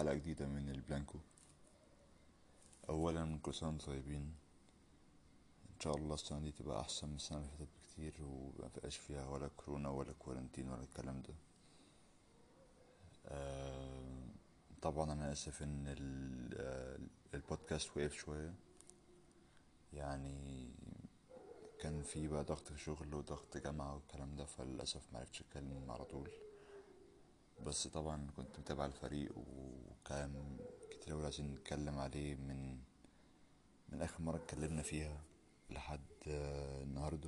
حلقة جديدة من البلانكو أولا كل سنة وانتم طيبين إن شاء الله السنة دي تبقى أحسن من السنة اللي فاتت بكتير ومبقاش فيها ولا كورونا ولا كورنتين ولا الكلام ده آه، طبعا أنا آسف إن ال- آه، البودكاست وقف شوية يعني كان في بقى ضغط شغل وضغط جامعة والكلام ده فللأسف معرفتش أتكلم على طول بس طبعا كنت متابع الفريق وكان كتير أوي عايزين نتكلم عليه من من آخر مرة اتكلمنا فيها لحد آه، النهاردة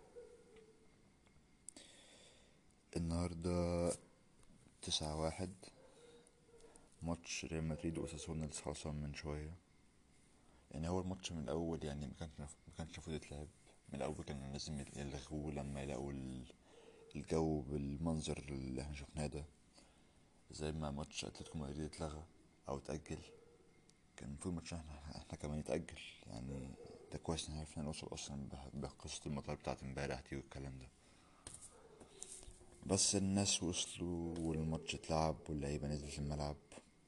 النهاردة تسعة واحد ماتش ريال مدريد وأساسونا لسه خلصان من شوية يعني هو الماتش من الأول يعني ما كانش ما كانش المفروض يتلعب من الأول كان لازم يلغوه لما يلاقوا ال- الجو بالمنظر اللي احنا شفناه ده زي ما ماتش اتلتيكو مدريد اتلغى او اتأجل كان المفروض ماتش احنا احنا كمان يتأجل يعني ده كويس ان عرفنا نوصل اصلا بح- بقصة المطار بتاعت امبارح دي والكلام ده بس الناس وصلوا والماتش اتلعب واللعيبة نزلت الملعب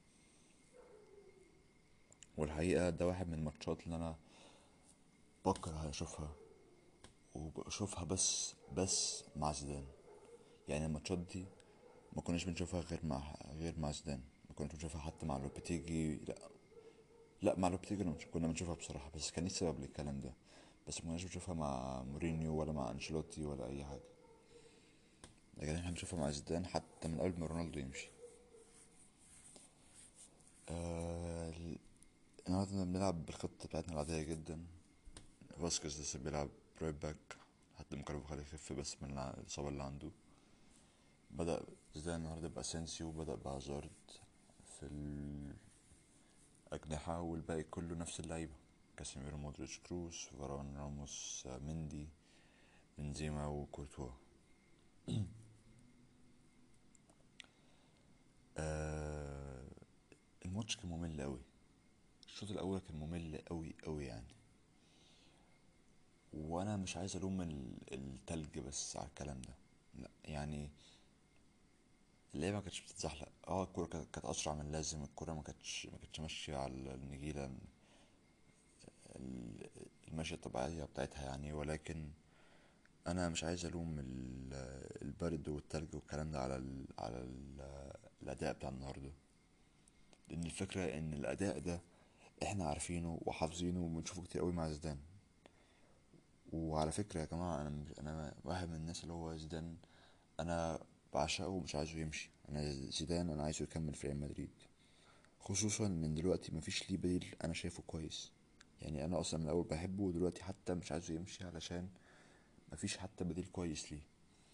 والحقيقة ده واحد من الماتشات اللي انا بكره اشوفها وبشوفها بس بس مع زيدان يعني الماتشات دي ما كناش بنشوفها غير مع غير مع زيدان ما كناش بنشوفها حتى مع لوبيتيجي لا لا مع لوبيتيجي كنا بنش- كنا بنشوفها بصراحة بس كان ليه سبب للكلام ده بس ما كناش بنشوفها مع مورينيو ولا مع انشيلوتي ولا اي حاجة لكن احنا بنشوفها مع زيدان حتى من قبل ما رونالدو يمشي آه ال- النهارده بنلعب بالخطة بتاعتنا العادية جدا فاسكيز لسه بيلعب رايت باك لحد ما كارفاخال يخف بس من الع- الإصابة اللي عنده بدأ زيدان النهاردة بأسينسيو وبدأ بهازارد في الأجنحة والباقي كله نفس اللعيبة كاسيميرو مودريتش كروس فاران راموس آه، مندي بنزيما وكورتوا آه الماتش كان ممل أوي الشوط الأول كان ممل أوي أوي يعني وأنا مش عايز ألوم ال- التلج بس على الكلام ده لا يعني اللعيبه ما كانتش بتتزحلق اه الكوره كانت كانت اسرع من اللازم الكوره ما كانتش ما كانتش ماشيه على النجيله ال- المشيه الطبيعيه بتاعتها يعني ولكن انا مش عايز الوم ال- البرد والتلج والكلام ده على ال على ال الاداء بتاع النهارده لان الفكره ان الاداء ده احنا عارفينه وحافظينه وبنشوفه كتير قوي مع زيدان وعلى فكره يا جماعه انا مش- انا واحد من الناس اللي هو زيدان انا بعشقه ومش عايزه يمشي انا زيدان انا عايزه يكمل في ريال مدريد خصوصا ان دلوقتي مفيش ليه بديل انا شايفه كويس يعني انا اصلا من الاول بحبه ودلوقتي حتى مش عايزه يمشي علشان مفيش حتى بديل كويس ليه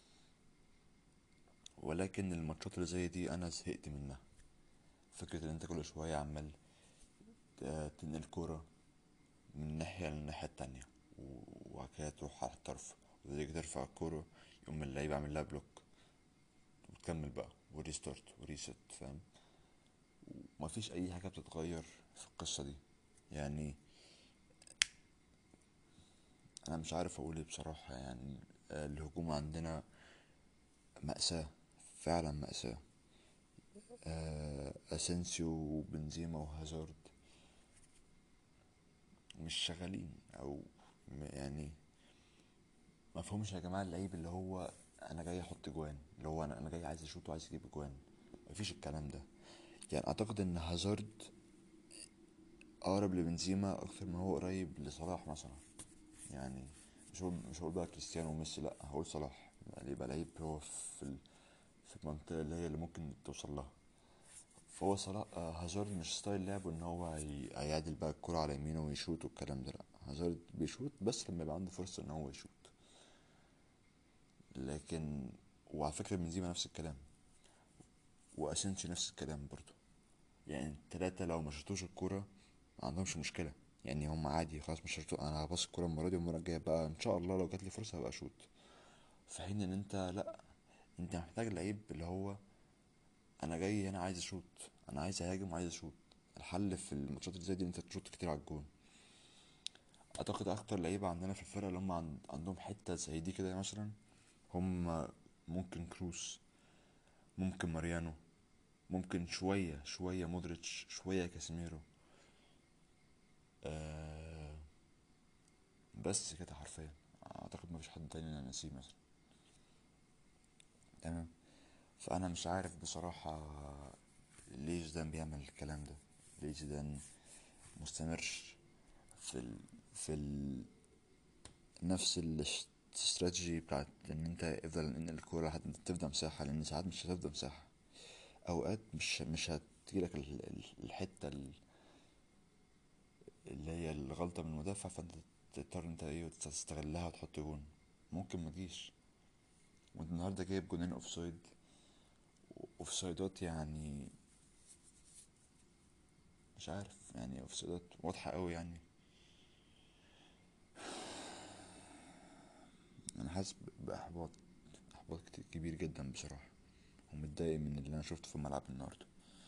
ولكن الماتشات اللي زي دي انا زهقت منها فكرة ان انت كل شوية عمال ت- تنقل كورة من ناحية للناحية التانية و- وبعد كده تروح على الطرف وتيجي ترفع الكورة يقوم اللعيب عامل لها بلوك وتكمل بقى وريستارت وريست فاهم مفيش اي حاجة بتتغير في القصة دي يعني انا مش عارف اقول ايه بصراحة يعني آه، الهجوم عندنا مأساة فعلا مأساة آه، اسينسيو وبنزيما وهازارد مش شغالين او م- يعني ما فهمش يا جماعة اللعيب اللي هو انا جاي احط جوان اللي هو انا انا جاي عايز اشوط وعايز اجيب جوان مفيش الكلام ده يعني اعتقد ان هازارد اقرب لبنزيما اكتر ما هو قريب لصلاح مثلا يعني مش هقول مش هقول بقى كريستيانو وميسي لا هقول صلاح يعني يبقى لعيب هو في ال... في المنطقة اللي هي اللي ممكن توصل لها فهو صلاح آه، هازارد مش ستايل لعبه ان هو هي... هيعدل بقى الكرة على يمينه ويشوط والكلام ده لا هازارد بيشوط بس لما يبقى عنده فرصة ان هو يشوط لكن وعلى فكرة بنزيما نفس الكلام واسينسيو نفس الكلام برضو يعني التلاتة لو ما شطوش الكورة ما عندهمش مشكلة يعني هم عادي خلاص مش شطوا انا هباص الكورة المرة دي والمرة الجاية بقى ان شاء الله لو جاتلي فرصة هبقى اشوط في حين ان انت لا انت محتاج لعيب اللي هو انا جاي هنا عايز اشوط انا عايز اهاجم وعايز اشوط الحل في الماتشات اللي زي دي إن انت تشوط كتير على الجون اعتقد اكتر لعيبة عندنا في الفرقة اللي هم عن... عندهم حتة زي دي كده مثلا هم ممكن كروس ممكن ماريانو ممكن شوية شوية مودريتش شوية كاسيميرو آه بس كده حرفيا اعتقد مفيش حد تاني انا ناسيه مثلا تمام فانا مش عارف بصراحة ليه زيدان بيعمل الكلام ده ليه زيدان مستمرش في ال... في ال... نفس الاستراتيجي بتاعت ان انت افضل ان الكورة هت- تفضل مساحة لان ساعات مش هتفضل مساحة اوقات مش مش هتجيلك ال- ال- الحتة ال- اللي هي الغلطة من المدافع فانت تضطر انت ايه تستغلها وتحط جون ممكن ما تجيش وانت النهارده جايب جونين اوفسايد اوفسايدات يعني مش عارف يعني اوفسايدات واضحة قوي يعني انا حاسس ب- باحباط احباط كتير كبير جدا بصراحة ومتضايق من اللي انا شفته في الملعب النهارده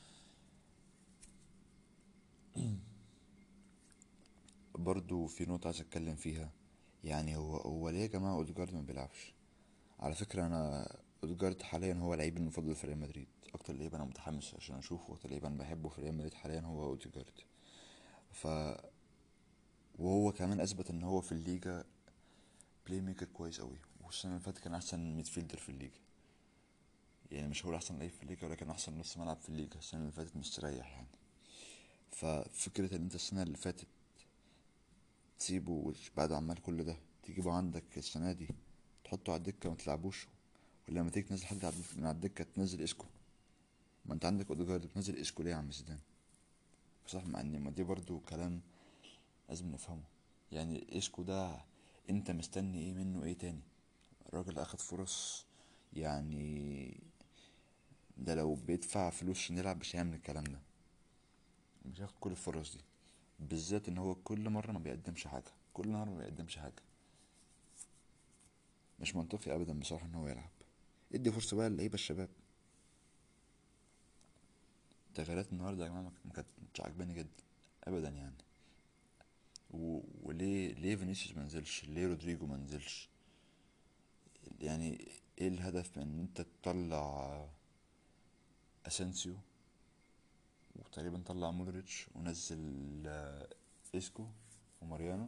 برضو في نقطة عايز اتكلم فيها يعني هو هو ليه يا جماعة اوديجارد ما بيلعبش على فكرة انا اوديجارد حاليا هو لعيبي المفضل في ريال مدريد اكتر لعيب انا متحمس عشان اشوفه اكتر لعيب انا بحبه في ريال مدريد حاليا هو اوديجارد ف وهو كمان اثبت ان هو في الليجا بلاي ميكر كويس قوي والسنة اللي فاتت كان احسن ميدفيلدر في الليجا يعني مش هقول احسن لعيب في الليجا ولكن احسن نص ملعب في الليجا السنة اللي فاتت مستريح يعني ففكرة ان انت السنة اللي فاتت تسيبه وش- بعد عمال كل ده تجيبه عندك السنة دي تحطه على الدكة ما تلعبوش ولما تيجي تنزل حد على- من على الدكة تنزل اسكو ما انت عندك اوديجارد بتنزل اسكو ليه يا عم زيدان بصح مع ان ما دي برضو كلام لازم نفهمه يعني اسكو ده انت مستني ايه منه ايه تاني الراجل اخد فرص يعني ده لو بيدفع فلوس عشان يلعب مش هيعمل الكلام ده مش هياخد كل الفرص دي بالذات ان هو كل مرة ما بيقدمش حاجة كل مرة ما بيقدمش حاجة مش منطقي ابدا بصراحة ان هو يلعب ادي فرصة بقى للعيبة الشباب تغييرات النهاردة يا جماعة ما ما كانتش عاجباني جدا ابدا يعني و... وليه ليه فينيسيوس ما نزلش ليه رودريجو ما نزلش يعني ايه الهدف من ان انت تطلع اسينسيو وتقريبا طلع مودريتش ونزل آه، اسكو وماريانو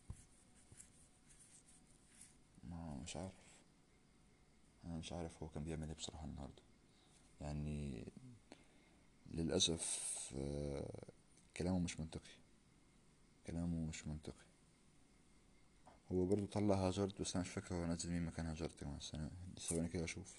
ما مش عارف انا مش عارف هو كان بيعمل ايه بصراحة النهاردة يعني للأسف آه، كلامه مش منطقي كلامه مش منطقي هو برضو طلع هازارد بس انا مش فاكر هو نزل مين مكان هازارد كمان ثانية ثواني كده اشوف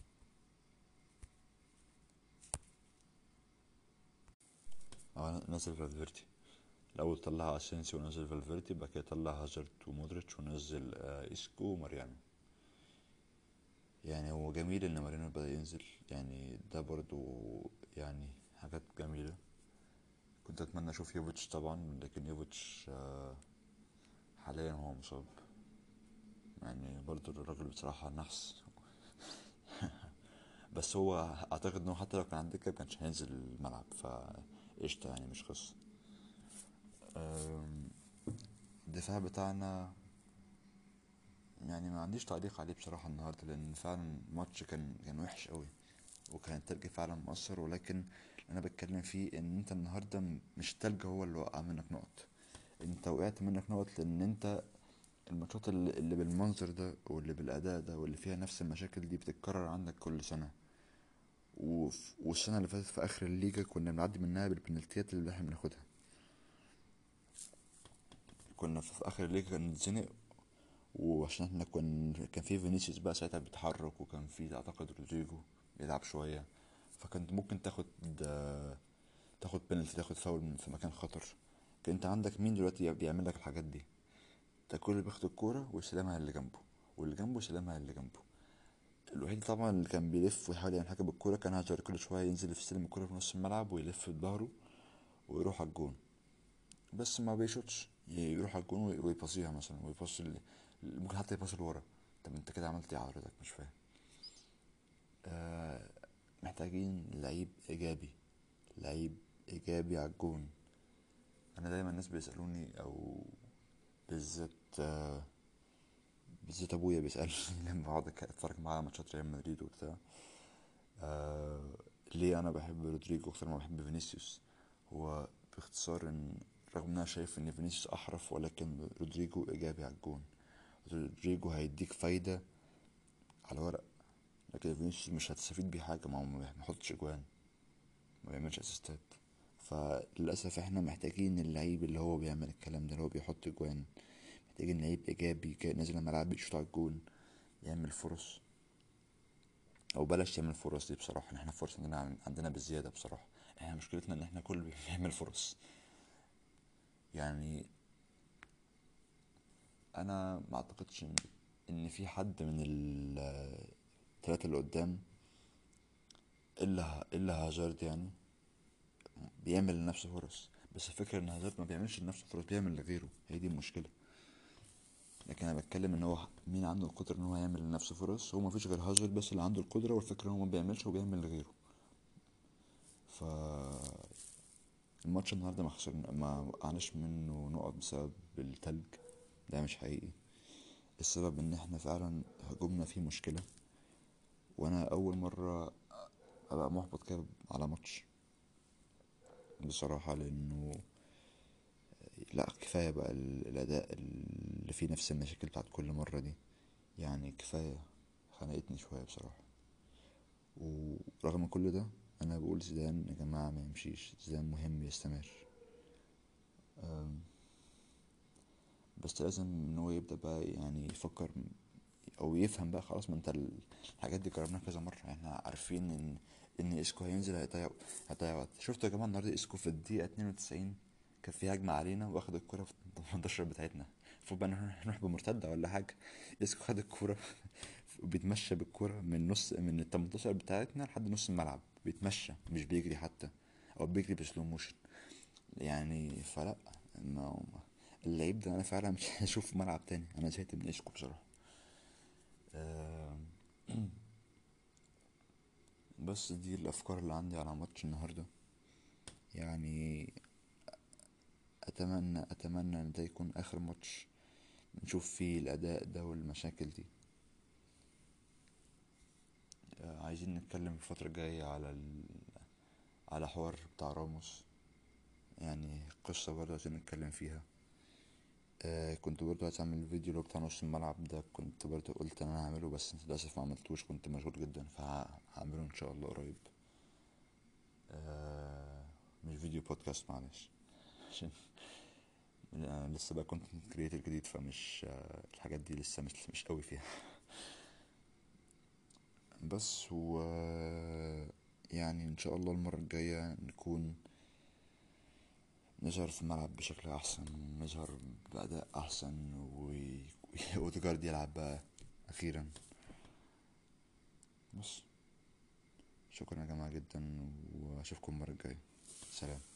اه نزل فالفيردي الاول طلع اسينسيو ونزل فالفيردي بعد كده طلع هازارد ومودريتش ونزل آه، اسكو وماريانو يعني هو جميل ان ماريانو بدأ ينزل يعني ده برضو يعني حاجات جميلة كنت اتمنى اشوف يوفيتش طبعا لكن يوفيتش آه، حاليا هو مصاب يعني برضو الراجل بصراحة نحس بس هو اعتقد انه حتى لو كان على الدكة مكانش هينزل الملعب فقشطة يعني مش قصة أم، الدفاع بتاعنا يعني ما عنديش تعليق عليه بصراحة النهاردة لأن فعلا الماتش كان كان وحش قوي وكان التلج فعلا مؤثر ولكن اللي أنا بتكلم فيه إن أنت النهاردة م- مش التلج هو اللي وقع منك نقط أنت وقعت منك نقط لأن أنت الماتشات اللي اللي بالمنظر ده واللي بالأداء ده واللي فيها نفس المشاكل دي بتتكرر عندك كل سنة وف- والسنة اللي فاتت في آخر الليجا كنا بنعدي منها بالبنالتيات اللي احنا بناخدها كنا في في آخر الليجا نتزنق وعشان احنا كن كان في فينيسيوس بقى ساعتها بيتحرك وكان في اعتقد رودريجو بيلعب شوية فكنت ممكن تاخد آه، تاخد بنالتي تاخد فاول من- في مكان خطر كان انت عندك مين دلوقتي بيعمل لك الحاجات دي ده كل اللي بياخد الكورة ويستلمها اللي جنبه واللي جنبه يستلمها اللي جنبه الوحيد طبعا اللي كان بيلف ويحاول يعمل حاجة بالكورة كان هاجر كل شوية ينزل يستلم الكورة في نص الملعب ويلف بظهره ويروح على الجون بس ما بيشوطش يروح على الجون وي- ويباصيها مثلا ويباص ال- ممكن حتى يباص لورا طب انت كده عملت ايه حضرتك مش فاهم آه محتاجين لعيب ايجابي لعيب ايجابي على الجون انا دايما الناس بيسالوني او بالذات آه بالذات ابويا بيسالني لما بقعد أك- اتفرج معاه على ماتشات ريال مدريد وبتاع آه ليه انا بحب رودريجو اكتر ما بحب فينيسيوس هو باختصار ان رغم ان انا شايف ان فينيسيوس احرف ولكن رودريجو ايجابي على الجون رودريجو هيديك فايدة على ورق لكن فينيسيوس مش هتستفيد بيه حاجة ما هو ما بيحطش اجوان ما بيعملش اسيستات فللأسف احنا محتاجين اللعيب اللي هو بيعمل الكلام ده اللي هو بيحط اجوان محتاجين لعيب ايجابي جاي نازل الملعب بيشوط على الجون يعمل فرص او بلاش يعمل فرص دي بصراحة احنا فرص عندنا عندنا بزيادة بصراحة احنا مشكلتنا ان احنا كل بيعمل فرص يعني انا ما اعتقدش ان ان في حد من الثلاثة اللي قدام الا الا هازارد يعني بيعمل لنفسه فرص بس الفكرة ان هازارد ما بيعملش لنفسه فرص بيعمل لغيره هي دي المشكلة لكن انا بتكلم ان هو مين عنده القدرة ان هو يعمل لنفسه فرص هو ما فيش غير هازارد بس اللي عنده القدرة والفكرة هو ما بيعملش وبيعمل لغيره ف الماتش النهارده ما خسرنا ما وقعناش منه نقط بسبب التلج ده مش حقيقي السبب ان احنا فعلا هجومنا فيه مشكلة وانا اول مرة ابقى محبط كده على ماتش بصراحة لانه لا كفاية بقى ال- الاداء اللي فيه نفس المشاكل بتاعت كل مرة دي يعني كفاية خنقتني شوية بصراحة ورغم كل ده انا بقول زيدان يا جماعة ما يمشيش زيدان مهم يستمر أم، بس لازم ان هو يبدأ بقى يعني يفكر او يفهم بقى خلاص ما انت ال- الحاجات دي جربناها كذا مرة احنا عارفين ان ان اسكو هينزل هيضيع هيضيع وقت شفتوا يا جماعة النهاردة اسكو في الدقيقة 92 كان في هجمة علينا واخد الكرة في ال 18 بتاعتنا المفروض بقى نروح نروح بمرتدة ولا حاجة اسكو خد الكرة وبيتمشى بالكرة من نص من ال 18 بتاعتنا لحد نص الملعب بيتمشى مش بيجري حتى او بيجري بسلو موشن يعني فلا ما اللعيب ده انا فعلا مش هشوف ملعب تاني انا زهقت من اسكو بصراحة آم، بس دي الافكار اللي عندي على ماتش النهارده يعني اتمنى اتمنى ان ده يكون اخر ماتش نشوف فيه الاداء ده والمشاكل دي آه، عايزين نتكلم الفترة الجاية على ال... على حوار بتاع راموس يعني قصة برضه عايزين نتكلم فيها آه كنت برضه عايز اعمل الفيديو اللي هو بتاع نص الملعب ده كنت برضه قلت ان انا هعمله بس للاسف ما عملتوش كنت مشغول جدا فهعمله ان شاء الله قريب آه مش فيديو بودكاست معلش عشان أنا لسه بقى كنت كريتور جديد فمش آه الحاجات دي لسه مش مش قوي فيها بس و يعني ان شاء الله المرة الجاية نكون نظهر في الملعب بشكل احسن نظهر بأداء احسن و اوديجارد يلعب بقى اخيرا بس شكرا يا جماعة جدا واشوفكم المرة الجاية سلام